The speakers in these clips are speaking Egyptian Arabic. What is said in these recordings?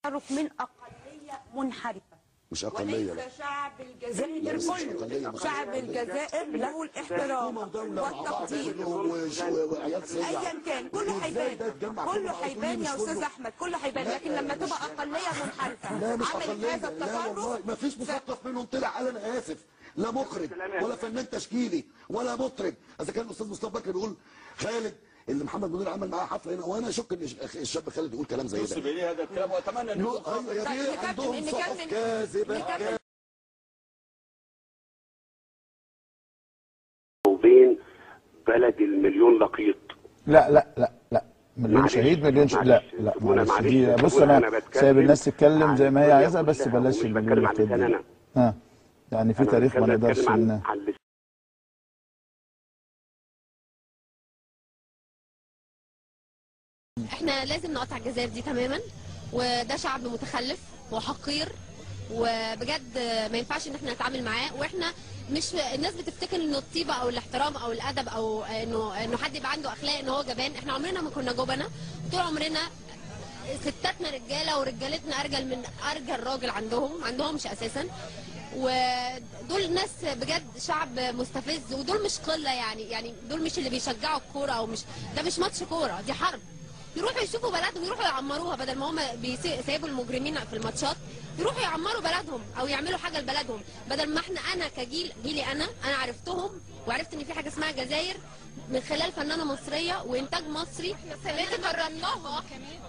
تصرف من اقليه منحرفه مش اقليه لا وليس شعب الجزائر لا، بس مش كله أقلية، مش شعب أقلية. الجزائر له الاحترام والتقدير وعيال سيئة ايا كان كله هيبان كله هيبان يا استاذ احمد كله هيبان لكن لما تبقى اقليه منحرفه لا مش عملت اقليه هذا لا والله التصرف ما فيش مثقف منهم طلع قال انا اسف لا مخرج ولا فنان تشكيلي ولا مطرب اذا كان الاستاذ مصطفى بكر بيقول خالد اللي محمد منير عمل معاه حفله هنا وانا اشك ان الشاب خالد يقول كلام زي يوصل ده اليه هذا الكلام واتمنى ان يكون ايوه يا طيب بيه نكمل- عندهم نكمل- صحف كاذبه نكمل. وبين بلد المليون لقيط لا لا لا لا مليون معلش، شهيد مليون شهيد لا معلش. لا سيبونا معلش معلش، دي بص سيبونا، انا أنا بتكلم سايب الناس تتكلم عن زي ما هي الدنيا عايزه بس كلها بلاش ومش المليون بتكلم عن الكتاب لسان دي أنا. ها يعني في أنا تاريخ ما بتكلم- نقدرش بتكلم عن ان عن لسان احنا لازم نقطع الجزائر دي تماما وده شعب متخلف وحقير وبجد ما ينفعش ان احنا نتعامل معاه واحنا مش الناس بتفتكر انه الطيبه او الاحترام او الادب او انه انه حد يبقى عنده اخلاق ان هو جبان احنا عمرنا ما كنا جبنه طول عمرنا ستاتنا رجاله ورجالتنا ارجل من ارجل راجل عندهم ما عندهمش اساسا ودول ناس بجد شعب مستفز ودول مش قله يعني يعني دول مش اللي بيشجعوا الكوره او مش ده مش ماتش كوره دي حرب يروحوا يشوفوا بلدهم يروحوا يعمروها بدل ما هم بيسيبوا المجرمين في الماتشات يروحوا يعمروا بلدهم او يعملوا حاجه لبلدهم بدل ما احنا انا كجيل جيلي انا انا عرفتهم وعرفت ان في حاجه اسمها جزائر من خلال فنانه مصريه وانتاج مصري احنا السنه دي جربناها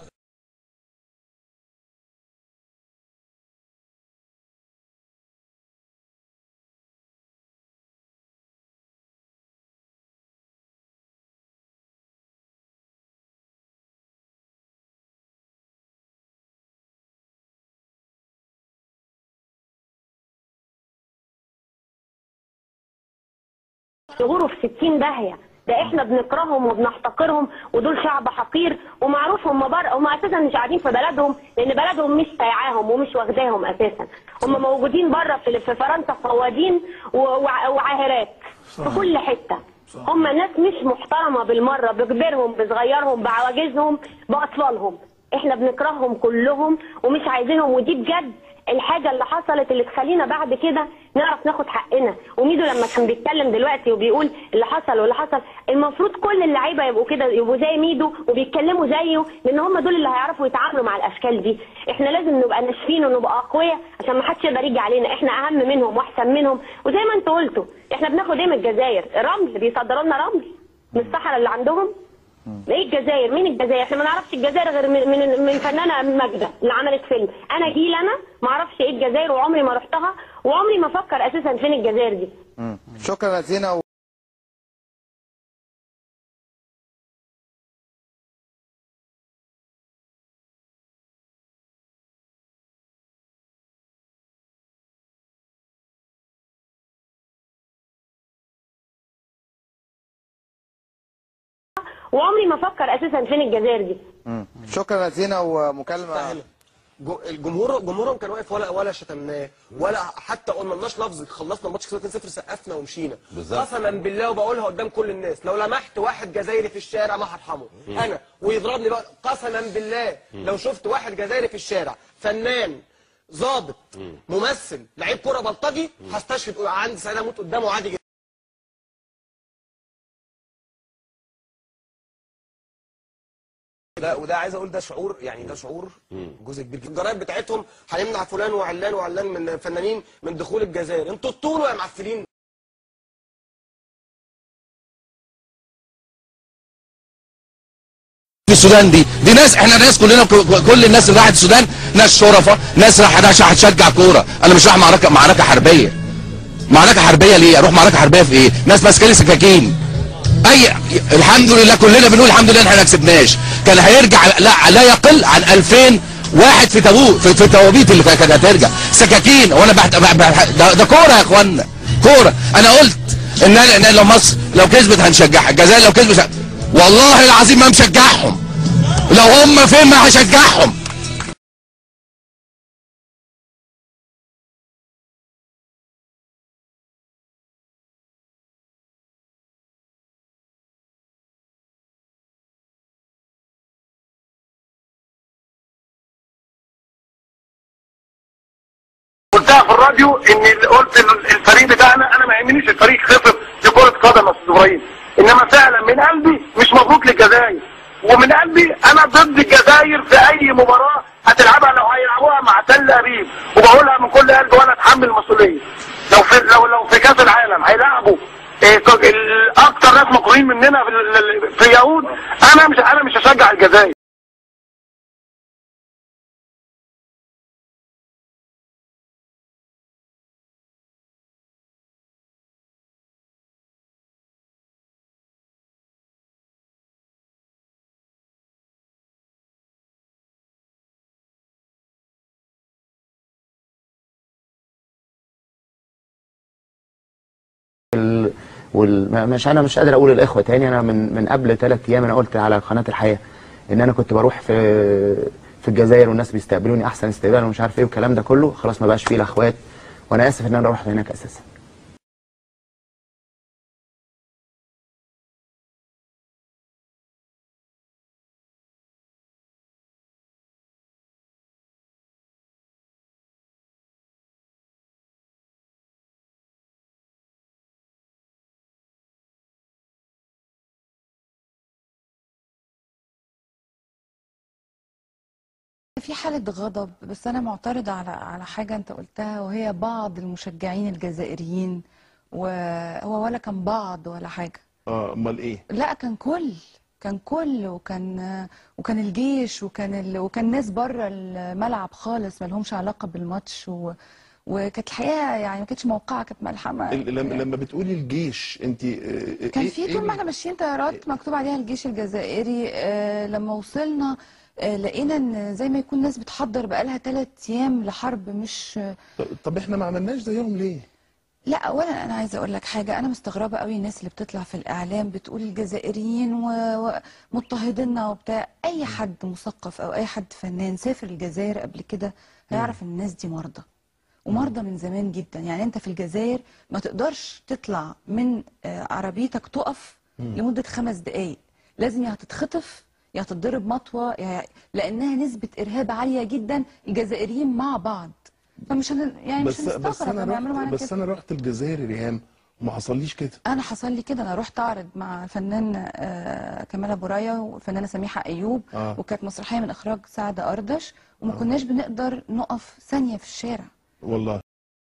يغوروا في 60 داهيه ده احنا بنكرههم وبنحتقرهم ودول شعب حقير ومعروف هم بره هم اساسا مش قاعدين في بلدهم لان بلدهم مش سايعاهم ومش واخداهم اساسا هم موجودين بره في في فرنسا فوادين و- وع- وعاهرات في كل حته هم ناس مش محترمه بالمره بكبرهم بصغيرهم بعواجزهم باطفالهم احنا بنكرههم كلهم ومش عايزينهم ودي بجد الحاجه اللي حصلت اللي تخلينا بعد كده نعرف ناخد حقنا وميدو لما كان بيتكلم دلوقتي وبيقول اللي حصل واللي حصل المفروض كل اللعيبه يبقوا كده يبقوا زي ميدو وبيتكلموا زيه لان هم دول اللي هيعرفوا يتعاملوا مع الاشكال دي احنا لازم نبقى ناشفين ونبقى اقوياء عشان ما حدش يقدر يجي علينا احنا اهم منهم واحسن منهم وزي ما انتوا قلتوا احنا بناخد ايه من الجزائر رمل بيصدروا لنا رمل من الصحراء اللي عندهم ايه الجزائر مين الجزائر احنا ما نعرفش الجزائر غير من من, من فنانه ماجده اللي عملت فيلم انا جيل انا ما اعرفش ايه الجزائر وعمري ما رحتها وعمري ما افكر اساسا فين الجزائر دي شكرا زينة و... وعمري ما افكر اساسا فين الجزائر دي شكرا زينة ومكالمة جو- الجمهور جمهورهم كان واقف ولا ولا شتمناه ولا حتى قلنا لناش لفظ خلصنا الماتش 2 0 سقفنا ومشينا بالظبط. قسما بالله وبقولها قدام كل الناس لو لمحت واحد جزائري في الشارع ما هرحمه انا ويضربني بقى قسما بالله لو شفت واحد جزائري في الشارع فنان ظابط ممثل لعيب كوره بلطجي هستشهد عندي سعاده اموت قدامه عادي جدا ده وده عايز اقول ده شعور يعني ده شعور جزء كبير جدا الجرايد بتاعتهم هنمنع فلان وعلان وعلان من فنانين من دخول الجزائر انتوا الطول يا معفلين في السودان دي دي ناس احنا ناس كلنا ك- كل الناس اللي راحت السودان ناس شرفة ناس رايحه عشان هتشجع كوره انا مش رايح معركه معركه حربيه معركه حربيه ليه اروح معركه حربيه في ايه ناس ماسكه لي سكاكين اي الحمد لله كلنا بنقول الحمد لله ان احنا ما كسبناش كان هيرجع لا لا يقل عن 2000 واحد في تابوت في, في التوابيت اللي كانت هترجع سكاكين وانا بحت بح- بح- ده, ده كوره يا اخوانا كوره انا قلت ان أنا- إن لو مصر لو كسبت هنشجعها الجزائر لو كسبت والله العظيم ما مشجعهم لو هم فين ما هشجعهم قلتها في الراديو ان ال- قلت ال- الفريق بتاعنا انا ما يهمنيش الفريق خسر في كره قدم يا استاذ ابراهيم انما فعلا من قلبي مش مبروك للجزائر ومن قلبي انا ضد الجزائر في اي مباراه هتلعبها لو هيلعبوها مع تل ابيب وبقولها من كل قلبي وانا اتحمل المسؤوليه لو في لو لو في كاس العالم هيلعبوا إيه، ك- ال- اكتر ناس مكروهين مننا في, ال- في يهود انا مش انا مش هشجع الجزائر ال- وال... ما- مش انا مش قادر اقول الاخوه تاني انا من من قبل ثلاث ايام انا قلت على قناه الحياه ان انا كنت بروح في في الجزائر والناس بيستقبلوني احسن استقبال ومش عارف ايه والكلام ده كله خلاص ما بقاش فيه الاخوات وانا اسف ان انا رحت هناك اساسا في حالة غضب بس أنا معترضة على على حاجة أنت قلتها وهي بعض المشجعين الجزائريين وهو ولا كان بعض ولا حاجة اه امال ايه لا كان كل كان كل وكان وكان الجيش وكان ال... وكان ناس بره الملعب خالص ما لهمش علاقة بالماتش و... وكانت الحقيقة يعني ما كانتش موقعة كانت ملحمة ال- لما لما بتقولي الجيش انت كان في طول ما احنا ماشيين طيارات مكتوب عليها الجيش الجزائري آه لما وصلنا آه لقينا ان زي ما يكون ناس بتحضر بقالها ثلاث ايام لحرب مش طب احنا ما عملناش زيهم ليه لا اولا انا عايزه اقول لك حاجه انا مستغربه قوي الناس اللي بتطلع في الاعلام بتقول الجزائريين و- ومضطهديننا وبتاع اي حد مثقف او اي حد فنان سافر الجزائر قبل كده هيعرف ان الناس دي مرضى ومرضى من زمان جدا يعني انت في الجزائر ما تقدرش تطلع من آه، عربيتك تقف مم. لمده خمس دقائق لازم يا هتتخطف يا هتتضرب مطوه يا لانها نسبه ارهاب عاليه جدا الجزائريين مع بعض فمش هن... يعني بس مش بس هنستغرب انا لما يعملوا رحت معانا بس كده انا رحت الجزائر يا ريهام وما حصليش كده انا حصل لي كده انا رحت اعرض مع الفنان آه، كمال ابو رايه والفنانه سميحه ايوب آه. وكانت مسرحيه من اخراج سعد اردش وما كناش بنقدر نقف ثانيه في الشارع والله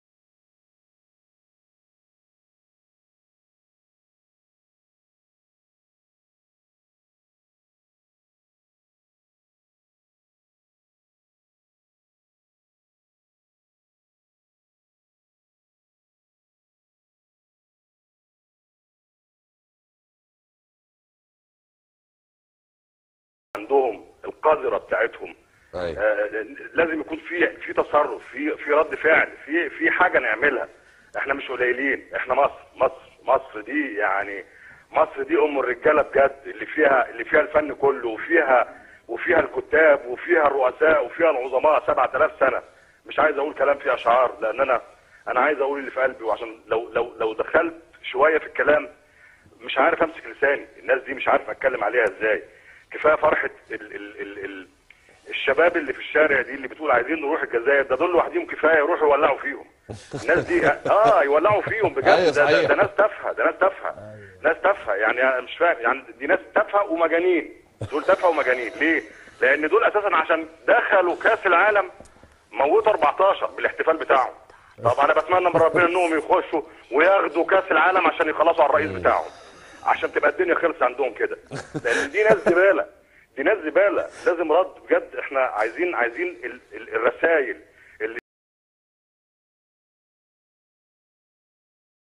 عندهم القذره بتاعتهم آه لازم يكون في في تصرف في في رد فعل في في حاجه نعملها احنا مش قليلين احنا مصر مصر مصر دي يعني مصر دي ام الرجاله بجد اللي فيها اللي فيها الفن كله وفيها وفيها الكتاب وفيها الرؤساء وفيها العظماء 7000 سنه مش عايز اقول كلام فيه اشعار لان انا انا عايز اقول اللي في قلبي وعشان لو لو لو دخلت شويه في الكلام مش عارف امسك لساني الناس دي مش عارف اتكلم عليها ازاي كفايه فرحه ال ال ال ال الشباب اللي في الشارع دي اللي بتقول عايزين نروح الجزائر ده دول لوحديهم كفايه يروحوا يولعوا فيهم الناس دي اه يولعوا فيهم بجد أيوة ده, ده, صحيح. ده ناس تافهه ده ناس تافهه ناس تافهه يعني انا مش فاهم يعني دي ناس تافهه ومجانين دول تافهه ومجانين ليه؟ لان دول اساسا عشان دخلوا كاس العالم موتوا 14 بالاحتفال بتاعهم طب انا بتمنى من ربنا انهم يخشوا وياخدوا كاس العالم عشان يخلصوا على الرئيس بتاعهم عشان تبقى الدنيا خلص عندهم كده لان دي ناس زباله دي ناس زباله لازم رد بجد احنا عايزين عايزين ال- ال- الرسائل